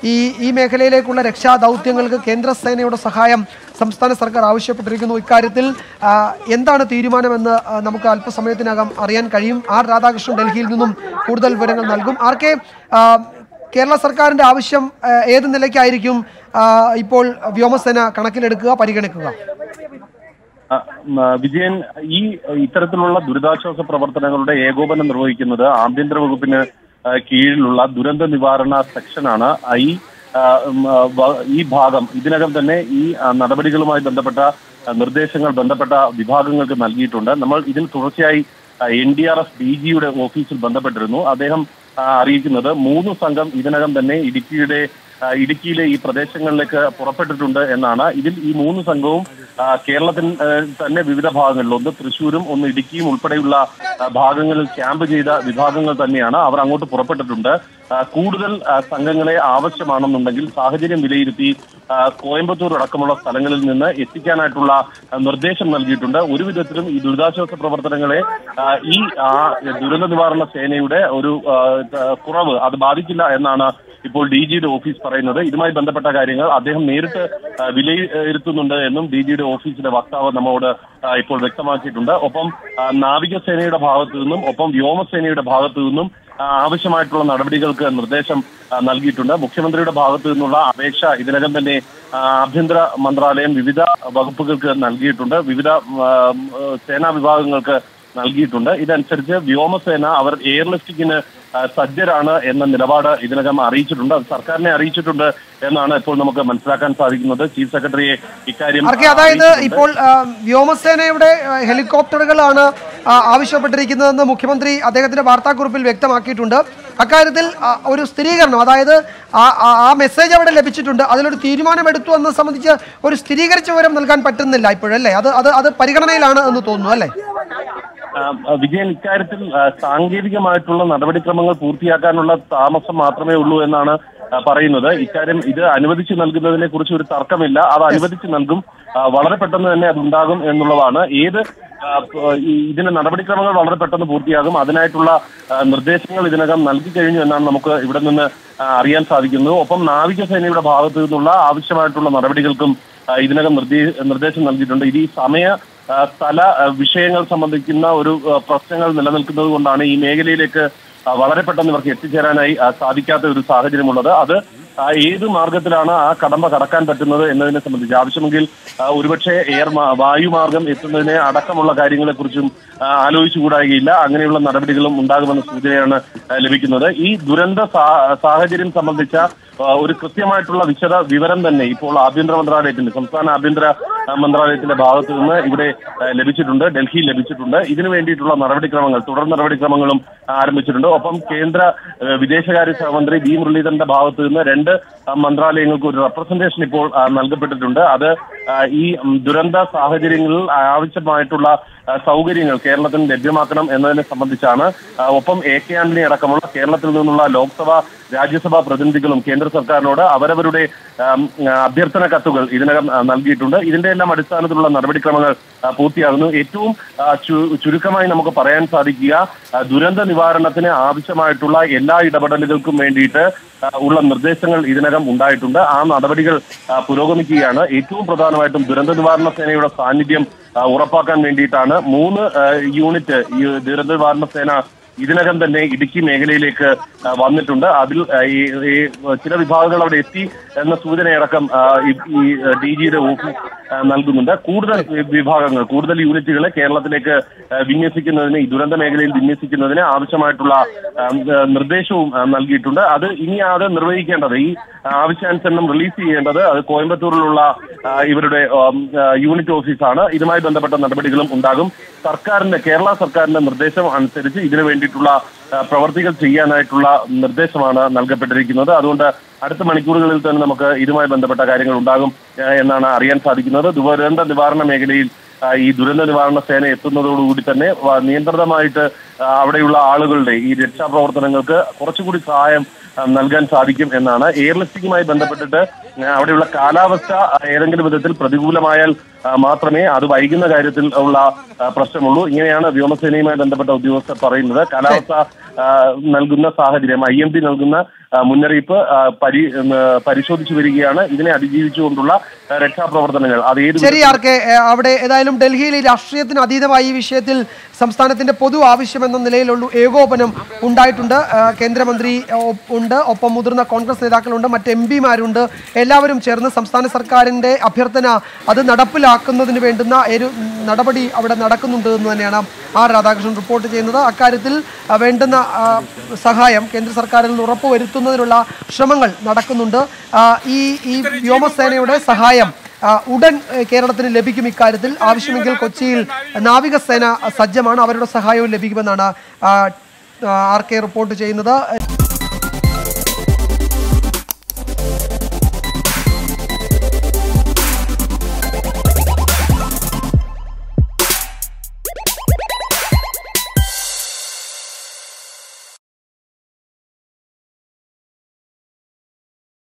ഈ ഈ മേഖലയിലേക്കുള്ള രക്ഷാ ദൗത്യങ്ങൾക്ക് കേന്ദ്ര സേനയുടെ സഹായം സംസ്ഥാന സർക്കാർ ആവശ്യപ്പെട്ടിരിക്കുന്നു ഇക്കാര്യത്തിൽ ആ, എന്താണ് തീരുമാനമെന്ന് ആ, നമുക്ക് അല്പസമയത്തിനകം അറിയാൻ കഴിയും ആർ രാധാകൃഷ്ണൻ ഡൽഹിയിൽ നിന്നും കൂടുതൽ വിവരങ്ങൾ നൽകും ആർ കെ ആ, കേരള സർക്കാരിന്റെ ആവശ്യം ആ, ഏത് നിലയ്ക്കായിരിക്കും ആ, ഇപ്പോൾ വ്യോമസേന കണക്കിലെടുക്കുക പരിഗണിക്കുക ആ, ഉം, ആ, വിജയൻ ഈ ഇത്തരത്തിലുള്ള ദുരിതാശ്വാസ പ്രവർത്തനങ്ങളുടെ ഏകോപനം നിർവഹിക്കുന്നത് ആഭ്യന്തര വകുപ്പിന് ആ, കീഴിലുള്ള ദുരന്ത നിവാരണ സെക്ഷനാണ് ആ, ഈ ആ, ഉം, ആ, വ- ഈ ഭാഗം ഇതിനകം തന്നെ ഈ ആ, നടപടികളുമായി ബന്ധപ്പെട്ട ആ, നിർദ്ദേശങ്ങൾ ബന്ധപ്പെട്ട വിഭാഗങ്ങൾക്ക് നൽകിയിട്ടുണ്ട് നമ്മൾ ഇതിൽ തുടർച്ചയായി N D R F D ജിയുടെ ഓഫീസിൽ ബന്ധപ്പെട്ടിരുന്നു അദ്ദേഹം ആ, അറിയിക്കുന്നത് മൂന്ന് സംഘം ഇതിനകം തന്നെ ഇടുക്കിയുടെ ആ, ഇടുക്കിയിലെ ഈ പ്രദേശങ്ങളിലേക്ക് പുറപ്പെട്ടിട്ടുണ്ട് എന്നാണ് ഇതിൽ ഈ മൂന്ന് സംഘവും ആ, കേരളത്തിൽ ആ, തന്നെ വിവിധ ഭാഗങ്ങളിൽ ഒന്ന് തൃശ്ശൂരും ഒന്ന് ഇടുക്കിയും ഉൾപ്പെടെയുള്ള ആ, ഭാഗങ്ങളിൽ ക്യാമ്പ് ചെയ്ത വിഭാഗങ്ങൾ തന്നെയാണ് അവർ അങ്ങോട്ട് പുറപ്പെട്ടിട്ടുണ്ട് ആ, കൂടുതൽ ആ, സംഘങ്ങളെ ആവശ്യമാണെന്നുണ്ടെങ്കിൽ സാഹചര്യം വിലയിരുത്തി ആ, കോയമ്പത്തൂർ അടക്കമുള്ള സ്ഥലങ്ങളിൽ നിന്ന് എത്തിക്കാനായിട്ടുള്ള ആ, നിർദ്ദേശം നൽകിയിട്ടുണ്ട് ഒരു വിധത്തിലും ഈ ദുരിതാശ്വാസ പ്രവർത്തനങ്ങളെ ആ, ഈ ആ, ദുരന്ത നിവാരണ സേനയുടെ ഒരു ആ, ത- കുറവ് അത് ബാധിക്കില്ല എന്നാണ് ഇപ്പോൾ ഡി ജിയുടെ ഓഫീസ് പറയുന്നത് ഇതുമായി ബന്ധപ്പെട്ട കാര്യങ്ങൾ അദ്ദേഹം നേരിട്ട് ആ, വിലയിരുത്തുന്നുണ്ട് എന്നും ഡി ജിയുടെ ഓഫീസിലെ വക്താവ് നമ്മോട് ആ, ഇപ്പോൾ വ്യക്തമാക്കിയിട്ടുണ്ട് ഒപ്പം ആ, നാവികസേനയുടെ ഭാഗത്തു നിന്നും ഒപ്പം വ്യോമസേനയുടെ ഭാഗത്തു നിന്നും ആ, ആവശ്യമായിട്ടുള്ള നടപടികൾക്ക് നിർദ്ദേശം ആ, നൽകിയിട്ടുണ്ട് മുഖ്യമന്ത്രിയുടെ ഭാഗത്തു നിന്നുള്ള അപേക്ഷ ഇതിനകം തന്നെ ആ, ആഭ്യന്തര മന്ത്രാലയം വിവിധ വകുപ്പുകൾക്ക് നൽകിയിട്ടുണ്ട് വിവിധ ആ, സേനാ വിഭാഗങ്ങൾക്ക് നൽകിയിട്ടുണ്ട് ഇതനുസരിച്ച് വ്യോമസേന അവർ എയർലിഫ്റ്റിങ്ങിന് ആ, സജ്ജരാണ് എന്ന നിലപാട് ഇതിനകം അറിയിച്ചിട്ടുണ്ട് അത് സർക്കാരിനെ അറിയിച്ചിട്ടുണ്ട് എന്നാണ് ഇപ്പോൾ നമുക്ക് മനസ്സിലാക്കാൻ സാധിക്കുന്നത് ചീഫ് സെക്രട്ടറിയെ ഇക്കാര്യം ആർക്കെ അതായത് അറിയിച്ചിട്ടുണ്ട്. ഇപ്പോൾ ആ, വ്യോമസേനയുടെ ആ, ഹെലികോപ്റ്ററുകളാണ് ആ, ആവശ്യപ്പെട്ടിരിക്കുന്നതെന്ന് മുഖ്യമന്ത്രി അദ്ദേഹത്തിന്റെ വാർത്താക്കുറിപ്പിൽ വ്യക്തമാക്കിയിട്ടുണ്ട് അക്കാര്യത്തിൽ ആ, ഒരു സ്ഥിരീകരണം അതായത് ആ ആ- ആ മെസ്സേജ് അവിടെ ലഭിച്ചിട്ടുണ്ട് അതിലൊരു തീരുമാനമെടുത്തു എന്നത് സംബന്ധിച്ച് ഒരു സ്ഥിരീകരിച്ച വിവരം നൽകാൻ പറ്റുന്നില്ല ഇപ്പോഴല്ലേ അത് അത് അത് പരിഗണനയിലാണ് എന്ന് തോന്നുന്നു അല്ലേ ആ, വിജയൻ ഇക്കാര്യത്തിൽ ആ, സാങ്കേതികമായിട്ടുള്ള നടപടിക്രമങ്ങൾ പൂർത്തിയാക്കാനുള്ള താമസം മാത്രമേ ഉള്ളൂ എന്നാണ് ആ, പറയുന്നത് ഇക്കാര്യം ഇത് അനുവദിച്ചു നൽകുന്നതിനെ കുറിച്ച് ഒരു തർക്കമില്ല അത് അനുവദിച്ചു നൽകും ആ, വളരെ പെട്ടെന്ന് തന്നെ അത് ഉണ്ടാകും എന്നുള്ളതാണ് ഏത് ആ, പ- ഈ ഇതിന്റെ നടപടിക്രമങ്ങൾ വളരെ പെട്ടെന്ന് പൂർത്തിയാകും അതിനായിട്ടുള്ള ആ, നിർദ്ദേശങ്ങൾ ഇതിനകം നൽകി കഴിഞ്ഞു എന്നാണ് നമുക്ക് ഇവിടെ നിന്ന് ആ, അറിയാൻ സാധിക്കുന്നത് ഒപ്പം നാവികസേനയുടെ ഭാഗത്തു നിന്നുള്ള ആവശ്യമായിട്ടുള്ള നടപടികൾക്കും ആ, ഇതിനകം നിർദ്ദേ- നിർദ്ദേശം നൽകിയിട്ടുണ്ട് ഇത് ഈ സമയ ആ, സ്ഥല ആ, വിഷയങ്ങൾ സംബന്ധിക്കുന്ന ഒരു ആ, പ്രശ്നങ്ങൾ നിലനിൽക്കുന്നത് കൊണ്ടാണ് ഈ മേഖലയിലേക്ക് ആ, വളരെ പെട്ടെന്ന് ഇവർക്ക് എത്തിച്ചേരാനായി ആ, സാധിക്കാത്ത ഒരു സാഹചര്യമുള്ളത് അത് ആ, ഏത് മാർഗത്തിലാണ് ആ കടമ്പ കടക്കാൻ പറ്റുന്നത് എന്നതിനെ സംബന്ധിച്ച് ആവശ്യമെങ്കിൽ ആ, ഒരുപക്ഷെ എയർ മാ- വായുമാർഗം എത്തുന്നതിനെ അടക്കമുള്ള കാര്യങ്ങളെക്കുറിച്ചും ആ, ആലോചിച്ചുകൂടായികയില്ല അങ്ങനെയുള്ള നടപടികളും ഉണ്ടാകുമെന്ന സൂചനയാണ് ആ, ലഭിക്കുന്നത് ഈ ദുരന്ത സാ- സാഹചര്യം സംബന്ധിച്ച ആ, ഒരു കൃത്യമായിട്ടുള്ള വിശദ വിവരം തന്നെ ഇപ്പോൾ ആഭ്യന്തര മന്ത്രാലയത്തിന്റെ സംസ്ഥാന ആഭ്യന്തര ആ, മന്ത്രാലയത്തിന്റെ ഭാഗത്തു നിന്ന് ഇവിടെ ആ, ലഭിച്ചിട്ടുണ്ട് ഡൽഹിയിൽ ലഭിച്ചിട്ടുണ്ട് ഇതിനു വേണ്ടിയിട്ടുള്ള നടപടിക്രമങ്ങൾ തുടർ നടപടിക്രമങ്ങളും ആരംഭിച്ചിട്ടുണ്ട് ഒപ്പം കേന്ദ്ര ആ, വിദേശകാര്യ സഹമന്ത്രി വി മുരളീധരന്റെ ഭാഗത്തു നിന്ന് രണ്ട് ആ, മന്ത്രാലയങ്ങൾക്ക് ഒരു റെപ്രസെന്റേഷൻ ഇപ്പോൾ ആ, നൽകപ്പെട്ടിട്ടുണ്ട് അത് ആ, ഈ ഉം, ദുരന്ത സാഹചര്യങ്ങളിൽ ആവശ്യമായിട്ടുള്ള ആ, സൗകര്യങ്ങൾ കേരളത്തിന് ലഭ്യമാക്കണം എന്നതിനെ സംബന്ധിച്ചാണ് ആ, ഒപ്പം എ കെ ആന്റണി അടക്കമുള്ള കേരളത്തിൽ നിന്നുള്ള ലോക്സഭ രാജ്യസഭാ പ്രതിനിധികളും കേന്ദ്ര സർക്കാരിനോട് അവരവരുടെ ആം, ആ, അഭ്യർത്ഥന കത്തുകൾ ഇതിനകം ആ, നൽകിയിട്ടുണ്ട് ഇതിന്റെ എല്ലാം അടിസ്ഥാനത്തിലുള്ള നടപടിക്രമങ്ങൾ ആ, പൂർത്തിയാകുന്നു ഏറ്റവും ആ, ചു- ചുരുക്കമായി നമുക്ക് പറയാൻ സാധിക്കുക ആ, ദുരന്ത നിവാരണത്തിന് ആവശ്യമായിട്ടുള്ള എല്ലാ ഇടപെടലുകൾക്കും വേണ്ടിയിട്ട് ആ, ഉള്ള നിർദ്ദേശങ്ങൾ ഇതിനകം ഉണ്ടായിട്ടുണ്ട് ആ നടപടികൾ ആ, പുരോഗമിക്കുകയാണ് ഏറ്റവും പ്രധാനമായിട്ടും ദുരന്ത നിവാരണ സേനയുടെ സാന്നിധ്യം ആ, ഉറപ്പാക്കാൻ വേണ്ടിയിട്ടാണ് മൂന്ന് ആ, യൂണിറ്റ് ഈ ദുരന്ത നിവാരണ സേന ഇതിനകം തന്നെ ഇടുക്കി മേഖലയിലേക്ക് ആ, വന്നിട്ടുണ്ട് അതിൽ ആ, ഈ ഈ ചില വിഭാഗങ്ങൾ അവിടെ എത്തി എന്ന സൂചനയടക്കം ആ, ഈ- ഈ ഡി ജിയുടെ ഓഫീസ് ആ, നൽകുന്നുണ്ട് കൂടുതൽ വി- വിഭാഗങ്ങൾ കൂടുതൽ യൂണിറ്റുകളെ കേരളത്തിലേക്ക് ആ, വിന്യസിക്കുന്നതിന് ഈ ദുരന്ത മേഖലയിൽ വിന്യസിക്കുന്നതിന് ആവശ്യമായിട്ടുള്ള ആ, നിർദ്ദേശവും ആ, നൽകിയിട്ടുണ്ട് അത് ഇനി അത് നിർവഹിക്കേണ്ടത് ഈ ആവശ്യാനുസരണം റിലീസ് ചെയ്യേണ്ടത് അത് കോയമ്പത്തൂരിലുള്ള ആ, ഇവരുടെ ആം, ആ, യൂണിറ്റ് ഓഫീസാണ് ഇതുമായി ബന്ധപ്പെട്ട നടപടികളും ഉണ്ടാകും സർക്കാരിന്റെ കേരള സർക്കാരിന്റെ നിർദ്ദേശം അനുസരിച്ച് ഇതിനു വേണ്ടിയിട്ടുള്ള ആ, പ്രവർത്തികൾ ചെയ്യാനായിട്ടുള്ള നിർദ്ദേശമാണ് നൽകപ്പെട്ടിരിക്കുന്നത് അതുകൊണ്ട് അടുത്ത മണിക്കൂറുകളിൽ തന്നെ നമുക്ക് ഇതുമായി ബന്ധപ്പെട്ട കാര്യങ്ങൾ ഉണ്ടാകും ആ, എന്നാണ് അറിയാൻ സാധിക്കുന്നത് ദുരന്ത നിവാരണ മേഖലയിൽ ആ, ഈ ദുരന്ത നിവാരണ സേന എത്തുന്നതോടുകൂടി തന്നെ വ- നിയന്ത്രിതമായിട്ട് ആ, അവിടെയുള്ള ആളുകളുടെ ഈ രക്ഷാപ്രവർത്തനങ്ങൾക്ക് കുറച്ചുകൂടി സഹായം ആ, നൽകാൻ സാധിക്കും എന്നാണ് എയർ ലിഫ്റ്റിംഗുമായി ബന്ധപ്പെട്ടിട്ട് ആ, അവിടെയുള്ള കാലാവസ്ഥ ആ, ഏതെങ്കിലും വിധത്തിൽ പ്രതികൂലമായാൽ ആ, മാത്രമേ അത് വൈകുന്ന കാര്യത്തിൽ ഉള്ള ആ, പ്രശ്നമുള്ളൂ ഇങ്ങനെയാണ് വ്യോമസേനയുമായി ബന്ധപ്പെട്ട ഉദ്യോഗസ്ഥർ പറയുന്നത് കാലാവസ്ഥ ആ, നൽകുന്ന സാഹചര്യം ഐ എം ഡി നൽകുന്ന ആ, മുന്നറിയിപ്പ് ആ, പരി ഉം, ആ, പരിശോധിച്ചു വരികയാണ് ഇതിനെ അതിജീവിച്ചുകൊണ്ടുള്ള ആ, രക്ഷാപ്രവർത്തനങ്ങൾ അത് ഏത് ശരി ആർ കെ ഏ, അവിടെ ഏതായാലും ഡൽഹിയിൽ ഈ രാഷ്ട്രീയത്തിന് അതീതമായി ഈ വിഷയത്തിൽ സംസ്ഥാനത്തിന്റെ പൊതു ആവശ്യം എന്ന നിലയിലുള്ള ഏകോപനം ഉണ്ടായിട്ടുണ്ട് ആ, കേന്ദ്രമന്ത്രി ഒ- ഉണ്ട് ഒപ്പം മുതിർന്ന കോൺഗ്രസ് നേതാക്കളുണ്ട് മറ്റ് എം പിമാരുണ്ട് എല്ലാവരും ചേർന്ന് സംസ്ഥാന സർക്കാരിന്റെ അഭ്യർത്ഥന അത് നടപ്പിലാക്കുന്നതിന് വേണ്ടുന്ന ഒരു നടപടി അവിടെ നടക്കുന്നുണ്ട് എന്ന് തന്നെയാണ് ആർ രാധാകൃഷ്ണൻ റിപ്പോർട്ട് ചെയ്യുന്നത് അക്കാര്യത്തിൽ ആ, വേണ്ടുന്ന ആ, സഹായം കേന്ദ്ര സർക്കാരിൽ നിന്ന് ഉറപ്പുവരുത്തുന്നതിനുള്ള ശ്രമങ്ങൾ നടക്കുന്നുണ്ട് ആ, ഈ ഈ വ്യോമസേനയുടെ സഹായം ആ, ഉടൻ ഏ, കേരളത്തിന് ലഭിക്കും ഇക്കാര്യത്തിൽ ആവശ്യമെങ്കിൽ കൊച്ചിയിൽ നാവികസേന സജ്ജമാണ് അവരുടെ സഹായവും ലഭിക്കുമെന്നാണ് ആ, ആ, ആർ കെ റിപ്പോർട്ട് ചെയ്യുന്നത്